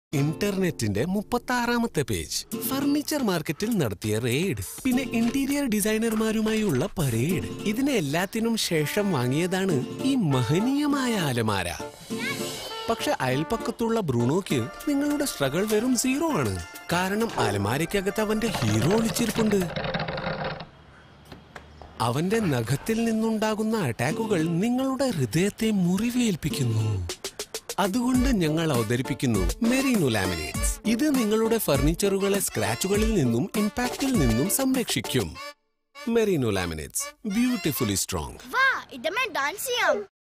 ഇന്റർനെറ്റിന്റെ മുപ്പത്തി ആറാമത്തെ പേജ് ഫർണിച്ചർ മാർക്കറ്റിൽ നടത്തിയ റെയ്ഡ് പിന്നെ ഇന്റീരിയർ ഡിസൈനർമാരുമായുള്ള പരേഡ് ഇതിന് എല്ലാത്തിനും ശേഷം വാങ്ങിയതാണ് ഈ മഹനീയമായ അലമാര പക്ഷെ അയൽപ്പക്കത്തുള്ള ബ്രൂണോയ്ക്ക് നിങ്ങളുടെ സ്ട്രഗിൾ വെറും സീറോ ആണ് കാരണം അലമാരയ്ക്കകത്ത് അവന്റെ ഹീറോ ഒളിച്ചിരിപ്പുണ്ട് അവന്റെ നഖത്തിൽ നിന്നുണ്ടാകുന്ന അറ്റാക്കുകൾ നിങ്ങളുടെ ഹൃദയത്തെ മുറിവേൽപ്പിക്കുന്നു അതുകൊണ്ട് ഞങ്ങൾ അവതരിപ്പിക്കുന്നു മെറീനോ ലാമിനേറ്റ്സ് ഇത് നിങ്ങളുടെ ഫർണിച്ചറുകളെ സ്ക്രാച്ചുകളിൽ നിന്നും ഇമ്പാക്റ്റിൽ നിന്നും സംരക്ഷിക്കും മെറീനോ ലാമിനേറ്റ്സ് ബ്യൂട്ടിഫുള്ളി സ്ട്രോങ് വാ ഇത് मैं डांस ചെയ്യാം